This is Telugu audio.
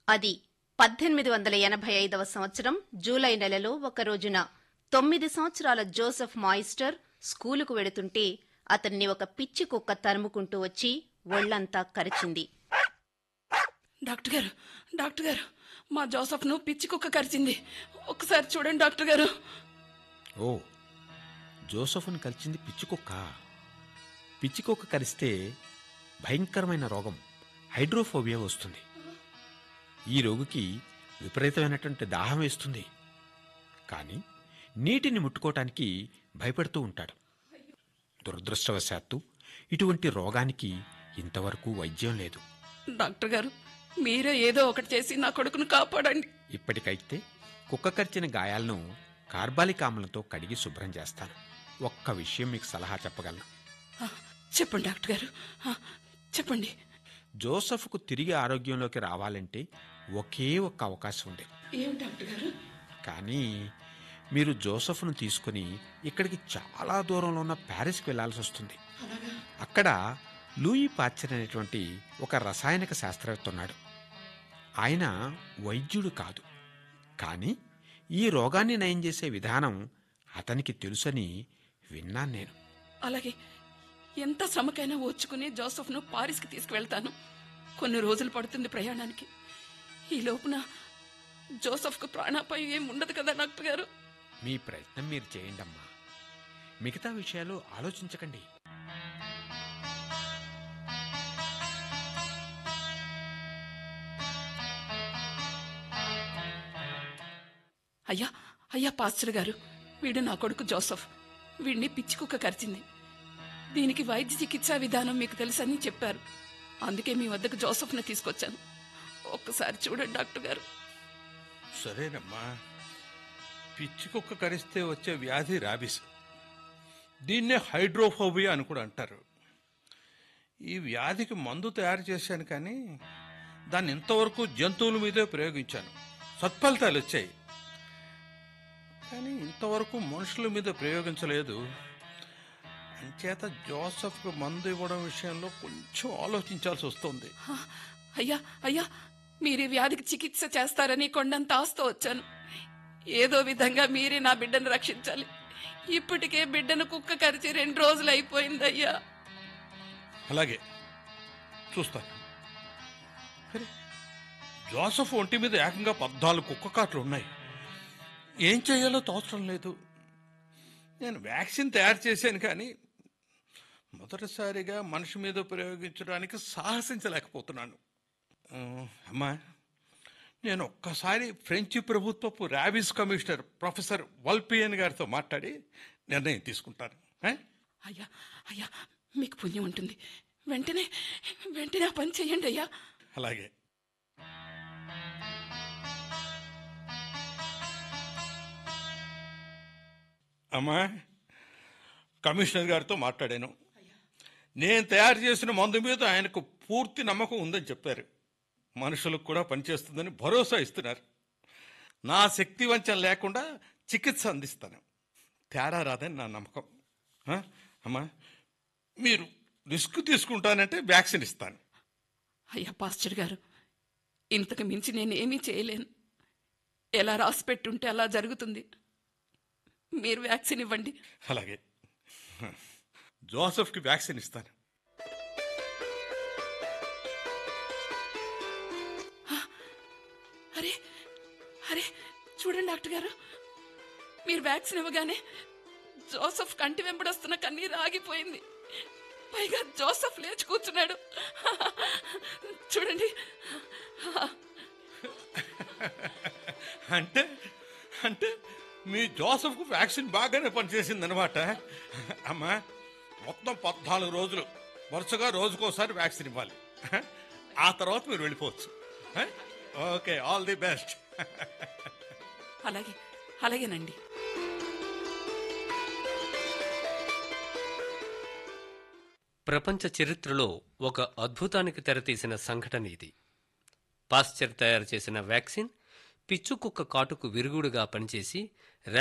అది పద్దెనిమిది వందల ఎనభై ఐదవ సంవత్సరం జూలై నెలలో ఒక రోజున తొమ్మిది సంవత్సరాల జోసెఫ్ మాయిస్టర్ స్కూలుకు వెడుతుంటే అతన్ని ఒక పిచ్చి కుక్క తరుముకుంటూ వచ్చి ఒళ్లంతా కరిచింది డాక్టర్ గారు డాక్టర్ గారు మా జోసఫ్ను పిచ్చి కుక్క కరిచింది ఒకసారి చూడండి డాక్టర్ గారు ఓ జోసఫ్ను కలిసింది పిచ్చికుక్క పిచ్చికుక్క కరిస్తే భయంకరమైన రోగం హైడ్రోఫోబియా వస్తుంది ఈ రోగికి విపరీతమైనటువంటి దాహం వేస్తుంది కానీ నీటిని ముట్టుకోవటానికి భయపడుతూ ఉంటాడు దురదృష్టవశాత్తు ఇటువంటి రోగానికి ఇంతవరకు వైద్యం లేదు డాక్టర్ గారు మీరే ఏదో ఒకటి చేసి నా కొడుకును కాపాడండి ఇప్పటికైతే కుక్క కరిచిన గాయాలను కార్బాలిక్ ఆమ్లంతో కడిగి శుభ్రం చేస్తాను ఒక్క విషయం మీకు సలహా చెప్పగలను ఆ, చెప్పండి డాక్టర్ గారు ఆ, చెప్పండి జోసఫ్కు తిరిగి ఆరోగ్యంలోకి రావాలంటే ఒకే ఒక్క అవకాశం ఉంది ఏం డాక్టర్ గారు కానీ మీరు జోసఫ్ను తీసుకుని ఇక్కడికి చాలా దూరంలో ఉన్న ప్యారిస్కి వెళ్లాల్సి వస్తుంది అలాగా అక్కడ లూయి పాశ్చర్ అనేటువంటి ఒక రసాయనిక శాస్త్రవేత్త ఉన్నాడు ఆయన వైద్యుడు కాదు కానీ ఈ రోగాన్ని నయం చేసే విధానం అతనికి తెలుసని విన్నాను నేను అలాగే ఎంత శ్రమకైనా ఓర్చుకుని జోసఫ్ను పారిస్కి తీసుకువెళ్తాను కొన్ని రోజులు పడుతుంది ప్రయాణానికి ఈ లోపున జోసఫ్కు ప్రాణాపాయం ఏం ఉండదు కదా డాక్టర్ గారు మీ ప్రయత్నం మీరు చేయండి అమ్మా మిగతా విషయాలు ఆలోచించకండి అయ్యా అయ్యా పాస్టర్ గారు వీడు నా కొడుకు జోసఫ్ వీడిని పిచ్చి కుక్క కరిచింది దీనికి వైద్య చికిత్సా విధానం మీకు తెలుసని చెప్పారు అందుకే మీ వద్దకు జోసఫ్ను తీసుకొచ్చాను ఒక్కసారి చూడండి డాక్టర్ గారు సరేనమ్మా పిచ్చి కుక్క కరిస్తే వచ్చే వ్యాధి రాబిస్ దీన్నే హైడ్రోఫోబియా అని కూడా అంటారు ఈ వ్యాధికి మందు తయారు చేశాను కానీ దాన్ని ఇంతవరకు జంతువుల మీదే ప్రయోగించాను సత్ఫలితాలు వచ్చాయి కానీ ఇంతవరకు మనుషుల మీద ప్రయోగించలేదు అంచేత జోసఫ్కు మందు ఇవ్వడం విషయంలో కొంచెం ఆలోచించాల్సి వస్తుంది హా, అయ్యా అయ్యా మీరు ఈ వ్యాధికి చికిత్స చేస్తారని కొండంత ఆస్తో వచ్చాను ఏదో విధంగా మీరే నా బిడ్డను రక్షించాలి ఇప్పటికే బిడ్డను కుక్క కరిచి రెండు రోజులు అయిపోయింది అయ్యా అలాగే చూస్తాను అరే, జోసఫ్ ఒంటి మీద ఏకంగా పద్నాలుగు కుక్క కాట్లు ఉన్నాయి ఏం చేయాలో తోచడం లేదు నేను వ్యాక్సిన్ తయారు చేశాను కానీ మొదటిసారిగా మనిషి మీద ప్రయోగించడానికి సాహసించలేకపోతున్నాను ఆ, అమ్మా నేను ఒక్కసారి ఫ్రెంచి ప్రభుత్వపు ర్యాబిస్ కమిషనర్ ప్రొఫెసర్ వల్పియన్ గారితో మాట్లాడి నిర్ణయం తీసుకుంటాను ఆ? అయ్యా అయ్యా మీకు పుణ్యం ఉంటుంది వెంటనే వెంటనే ఆ పని చెయ్యండి అయ్యా అలాగే అమ్మా కమిషనర్ గారితో మాట్లాడాను నేను తయారు చేసిన మందు మీద ఆయనకు పూర్తి నమ్మకం ఉందని చెప్పారు మనుషులకు కూడా పనిచేస్తుందని భరోసా ఇస్తున్నారు నా శక్తి వంచన లేకుండా చికిత్స అందిస్తాను తేడా రాదని నా నమ్మకం ఆ? అమ్మా మీరు రిస్క్ తీసుకుంటానంటే వ్యాక్సిన్ ఇస్తాను అయ్యా పాస్టర్ గారు ఇంతకు మించి నేను ఏమీ చేయలేను ఎలా రాసి పెట్టుంటే అలా జరుగుతుంది మీరు వ్యాక్సిన్ ఇవ్వండి అలాగే జోసఫ్కి వ్యాక్సిన్ ఇస్తాను అరే అరే చూడండి డాక్టర్ గారు మీరు వ్యాక్సిన్ ఇవ్వగానే జోసఫ్ కంటి వెంబడొస్తున్న కన్నీరు ఆగిపోయింది పైగా జోసఫ్ లేచి కూర్చున్నాడు చూడండి అంటే అంటే మీ జోసఫ్కు వ్యాక్సిన్ బాగానే పనిచేసింది అనమాట అమ్మా మొత్తం పద్నాలుగు రోజులు వరుసగా రోజుకోసారి వ్యాక్సిన్ ఇవ్వాలి ఆ తర్వాత మీరు వెళ్ళిపోవచ్చు ఓకే ఆల్ ది బెస్ట్ అలాగే అలాగేనండి ప్రపంచ చరిత్రలో ఒక అద్భుతానికి తెరతీసిన సంఘటన ఇది పాశ్చర్ తయారు చేసిన వ్యాక్సిన్ పిచ్చుకుక్క కాటుకు విరుగుడుగా పనిచేసి